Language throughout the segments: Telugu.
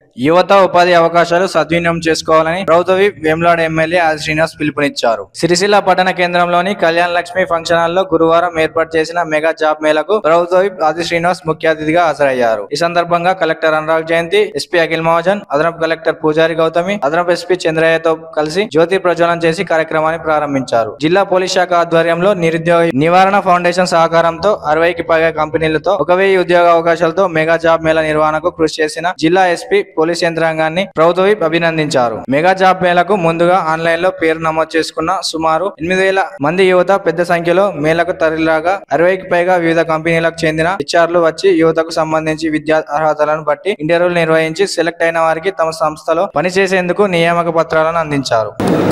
యువత ఉపాధి అవకాశాలు సద్వినియోగం చేసుకోవాలని రౌతవి వేములాడ ఎమ్మెల్యే ఆది శ్రీనివాస్ పిలుపునిచ్చారు సిరిసిల్ల పట్టణ కేంద్రంలోని కళ్యాణ లక్ష్మి ఫంక్షన్ హాల్లో గురువారం ఏర్పాటు చేసిన మెగా జాబ్ మేళకు రౌతవి ఆది శ్రీనివాస్ ముఖ్య అతిథిగా హాజరయ్యారు ఈ సందర్భంగా కలెక్టర్ అనురాగ్ జయంతి ఎస్పీ అఖిల్ మహాజన్ అదనపు కలెక్టర్ పూజారి గౌతమి అదనపు ఎస్పీ చంద్రయ్యతో కలిసి జ్యోతి ప్రజ్వలన చేసి కార్యక్రమాన్ని ప్రారంభించారు జిల్లా పోలీస్ శాఖ ఆధ్వర్యంలో నిరుద్యోగ నివారణ ఫౌండేషన్ సహకారంతో అరవైకి పైగా కంపెనీలతో ఒక వెయ్యి ఉద్యోగ అవకాశాలతో మెగా జాబ్ మేళా నిర్వహణకు కృషి చేసిన జిల్లా ఎస్పీ పోలీస్ యంత్రాంగాన్ని ప్రభుత్వ అభినందించారు మెగా జాబ్ మేళకు ముందుగా ఆన్లైన్ లో పేరు నమోదు చేసుకున్న సుమారు ఎనిమిది వేల మంది యువత పెద్ద సంఖ్యలో మేళకు తరలిరాగా అరవైకి పైగా వివిధ కంపెనీలకు చెందిన హెచ్ఆర్లు వచ్చి యువతకు సంబంధించి విద్యా అర్హతలను బట్టి ఇంటర్వ్యూలు నిర్వహించి సెలెక్ట్ అయిన వారికి తమ సంస్థలో పనిచేసేందుకు నియామక పత్రాలను అందించారు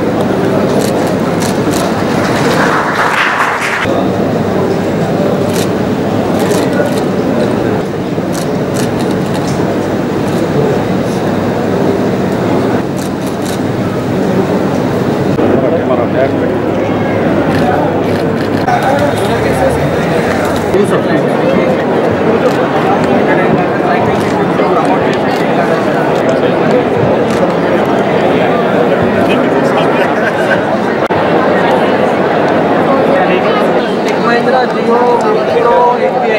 महिंद्रा जियो विप्रो एसबीआई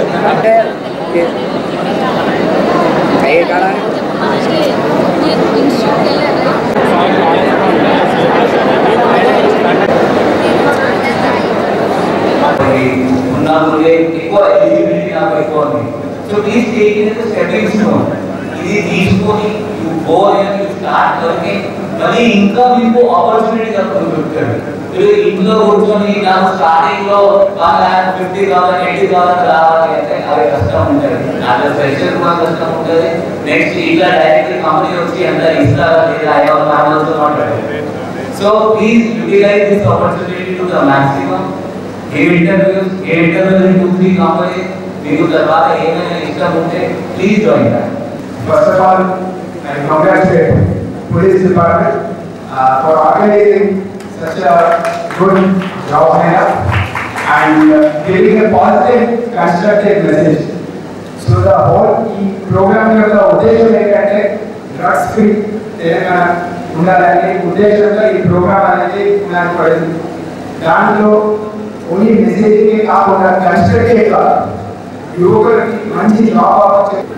ఉన్నప్పుడు ఎక్కువ ఎలిజిబిలిటీ నాకు ఎక్కువ ఉంది so please take it stepping stone ఇది తీసుకొని you go and you start working మళ్ళీ ఇంకా మీకు ఆపర్చునిటీ దొరుకుతాడు మీరు ఇంట్లో కూర్చొని నాకు స్టార్టింగ్ లో one lakh fifty thousand eighty thousand రావాలి అంటే అది కష్టం ఉంటుంది నాకు ఫ్రెషర్ కూడా కష్టం ఉంటుంది నెక్స్ట్ ఇట్లా డైరెక్ట్ కంపెనీ వచ్చి ఎంత ఇస్తారా లేదా I have also not so please utilize this opportunity to the maximum give interviews, give interviews in two, three companies, మీకు తర్వాత ఏమైనా ఇష్టం ఉంటే please join that. First of all, I congratulate police department uh, for organizing such a good job lineup and uh, giving a positive, constructive message. So the whole ఈ ప్రోగ్రామ్ యొక్క ఉద్దేశం ఏంటంటే డ్రగ్స్ ఫ్రీ తెలంగాణ ఉండాలనే ఉద్దేశంతో ఈ ప్రోగ్రామ్ అనేది నాకు పడింది దాంట్లో ఓన్లీ మెసేజింగ్ కాకుండా కన్స్ట్రక్టివ్గా యువకులకి మంచి జాబ్ ఆపర్చునిటీ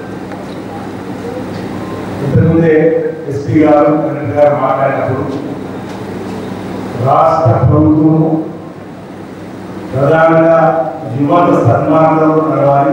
ఇంతకుముందే ఎస్పీ గారు కలెక్టర్ గారు మాట్లాడినప్పుడు రాష్ట్ర ప్రభుత్వము ప్రధానంగా యువత సన్మానంలో నడవాలి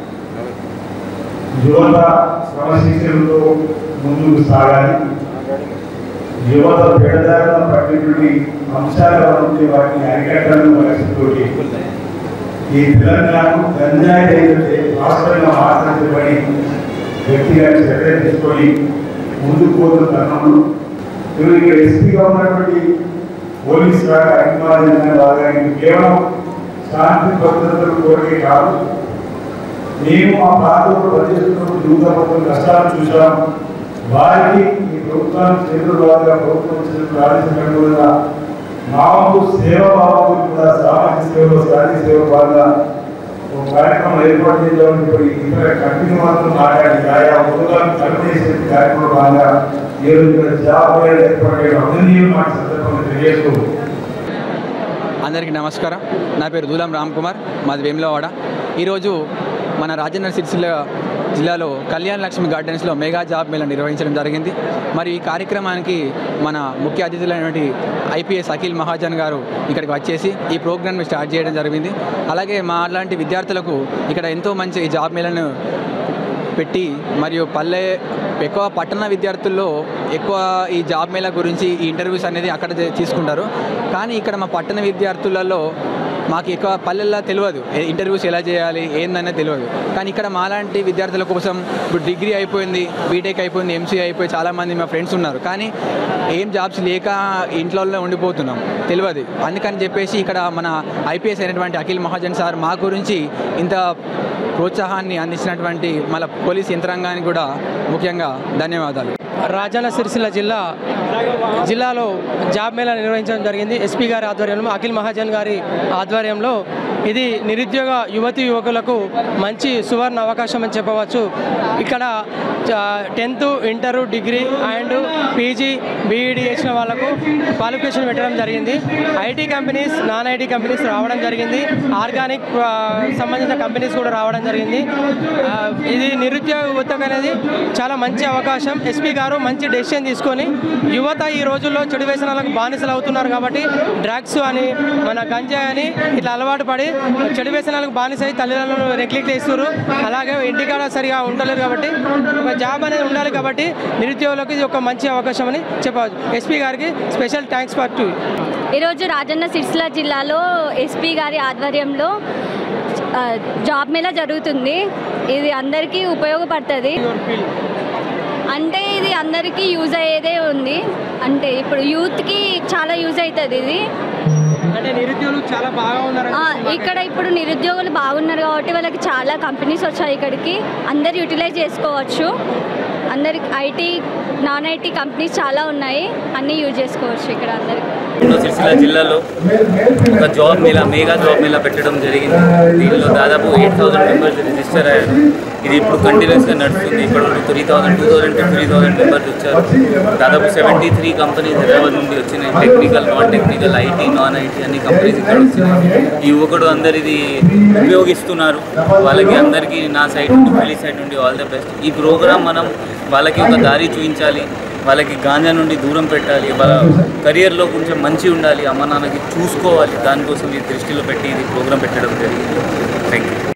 యువత క్రమశిక్షణతో ముందుకు సాగాలి యువత పెడదారిన పట్టినటువంటి అంశాల నుండి వాటిని అరికట్టాలని లక్ష్యంతోటి ఈ తెలంగాణకు గంజాయి అయితే రాష్ట్రంగా మార్చబడి వ్యక్తిగా చర్య తీసుకొని ముందుకు పోతున్న తరుణంలో మీరు ఇక్కడ ఎస్పీగా ఉన్నటువంటి పోలీస్ శాఖ అధికారులు బాగా ఇది కేవలం శాంతి భద్రతలు కోరికే కాదు మేము మా ప్రాంతంలో పనిచేస్తున్నప్పుడు యువత మొత్తం కష్టాలు చూసాం వారికి ఈ ప్రభుత్వానికి చేతులు బాగా ప్రభుత్వం చేతులు ఆలోచించడం మాకు సేవ భావం కూడా సామాజిక సేవలో సాంఘిక సేవ భాగంగా ఒక కార్యక్రమం ఏర్పాటు చేద్దామని ఇప్పుడు ఇక్కడ కంపెనీ మాత్రం మాట్లాడి ఆయా ఉద్యోగాలను కలిపేసే కార్యక్రమం భాగంగా ఈ రోజు ఇక్కడ జాబ్ ఫెయిర్ ఏర్పాటు చేయడం అభినందనీయం మాట సందర్భంగా తెలియజేస్తూ అందరికీ నమస్కారం నా పేరు దూలం రామ్ కుమార్ మాది వేములవాడ ఈరోజు మన రాజన్న సిరిసిల్ల జిల్లాలో కళ్యాణ లక్ష్మి గార్డెన్స్లో మెగా జాబ్ మేళ నిర్వహించడం జరిగింది మరి ఈ కార్యక్రమానికి మన ముఖ్య అతిథులైనటువంటి ఐపీఎస్ అఖిల్ మహాజన్ గారు ఇక్కడికి వచ్చేసి ఈ ప్రోగ్రామ్ని స్టార్ట్ చేయడం జరిగింది అలాగే మా లాంటి విద్యార్థులకు ఇక్కడ ఎంతో మంచి ఈ జాబ్ మేళను పెట్టి మరియు పల్లె ఎక్కువ పట్టణ విద్యార్థుల్లో ఎక్కువ ఈ జాబ్ మేళా గురించి ఈ ఇంటర్వ్యూస్ అనేది అక్కడ చే- తీసుకుంటారు కానీ ఇక్కడ మా పట్టణ విద్యార్థులలో మాకు ఎక్కువ పల్లెల్లో తెలియదు ఏ- ఇంటర్వ్యూస్ ఎలా చేయాలి ఏందనేది తెలియదు కానీ ఇక్కడ మాలాంటి విద్యార్థుల కోసం ఇప్పుడు డిగ్రీ అయిపోయింది బీటెక్ అయిపోయింది ఎంసీ అయిపోయి చాలామంది మా ఫ్రెండ్స్ ఉన్నారు కానీ ఏం జాబ్స్ లేక ఇంట్లోనే ఉండిపోతున్నాం తెలియదు అందుకని చెప్పేసి ఇక్కడ మన ఐపీఎస్ అయినటువంటి అఖిల్ మహాజన్ సార్ మా గురించి ఇంత ప్రోత్సాహాన్ని అందించినటువంటి మన పోలీస్ యంత్రాంగానికి కూడా ముఖ్యంగా ధన్యవాదాలు రాజన్న సిరిసిల్ల జిల్లా జిల్లాలో జాబ్ మేళా నిర్వహించడం జరిగింది ఎస్పీ గారి ఆధ్వర్యంలో అఖిల్ మహాజన్ గారి ఆధ్వర్యంలో ఇది నిరుద్యోగ యువతి యువకులకు మంచి సువర్ణ అవకాశం అని చెప్పవచ్చు ఇక్కడ tenth inter degree and PG BEd చేసిన వాళ్ళకు క్వాలిఫికేషన్ పెట్టడం జరిగింది IT companies non IT companies రావడం జరిగింది ఆర్గానిక్ ఆ, సంబంధించిన కంపెనీస్ కూడా రావడం జరిగింది ఆ, ఇది నిరుద్యోగ యువతకు అనేది చాలా మంచి అవకాశం ఎస్పీ గారు మంచి డెసిషన్ తీసుకొని యువత ఈ రోజుల్లో చెడు వ్యసనాలకు బానిసలు అవుతున్నారు కాబట్టి డ్రగ్స్ అని మన గంజాయి అని ఇట్లా అలవాటు పడి చెడు వ్యసనాలకు బానిస అయి తల్లిదండ్రులు నెగ్లెక్ట్ చేస్తారు అలాగే ఇంటికాడ సరిగా ఉండలేరు కాబట్టి ఒక జాబ్ అనేది ఉండాలి కాబట్టి నిరుద్యోగులకు ఇది ఒక మంచి అవకాశం అని చెప్పవచ్చు ఎస్పీ గారికి స్పెషల్ థ్యాంక్స్ ఫర్ టు ఈరోజు రాజన్న సిరిసిల్ల జిల్లాలో ఎస్పీ గారి ఆధ్వర్యంలో ఆ, జాబ్ మేళా జరుగుతుంది ఇది అందరికీ ఉపయోగపడుతుంది అంటే ఇది అందరికీ యూజ్ అయ్యేదే ఉంది అంటే ఇప్పుడు యూత్కి చాలా యూజ్ అవుతుంది ఇది అంటే నిరుద్యోగులు చాలా బాగా ఉన్నారు ఆ, ఇక్కడ ఇప్పుడు నిరుద్యోగులు బాగున్నారు కాబట్టి వాళ్ళకి చాలా కంపెనీస్ వచ్చాయి ఇక్కడికి అందరు యూటిలైజ్ చేసుకోవచ్చు అందరికి ఐటీ నాన్ ఐటీ కంపెనీస్ చాలా ఉన్నాయి అన్నీ యూజ్ చేసుకోవచ్చు ఇక్కడ అందరికి ఎన్నో సిరిసిల్ల జిల్లాలో ఒక జాబ్ మేళా మేఘా జాబ్ మేళా పెట్టడం జరిగింది దీనిలో దాదాపు ఎయిట్ థౌసండ్ మెంబర్స్ రిజిస్టర్ అయ్యారు ఇది ఇప్పుడు కంటిన్యూస్గా నడుస్తుంది ఇప్పుడు three thousand two thousand three thousand members వచ్చారు దాదాపు సెవెంటీ త్రీ కంపెనీస్ హైదరాబాద్ నుండి వచ్చినాయి technical non technical IT non IT అన్ని కంపెనీస్ ఇక్కడ వచ్చినాయి ఈ యువకుడు అందరిది ఉపయోగిస్తున్నారు వాళ్ళకి అందరికీ నా సైడ్ నుండి పెళ్లి సైడ్ నుండి ఆల్ ద బెస్ట్ ఈ ప్రోగ్రామ్ మనం వాళ్ళకి ఒక దారి చూపించాలి వాళ్ళకి గాంజా నుండి దూరం పెట్టాలి వాళ్ళ కెరియర్లో కొంచెం మంచి ఉండాలి అమ్మ నాన్నకి చూసుకోవాలి దానికోసం ఈ దృష్టిలో పెట్టి ఇది ప్రోగ్రామ్ పెట్టడం జరిగింది థ్యాంక్ యూ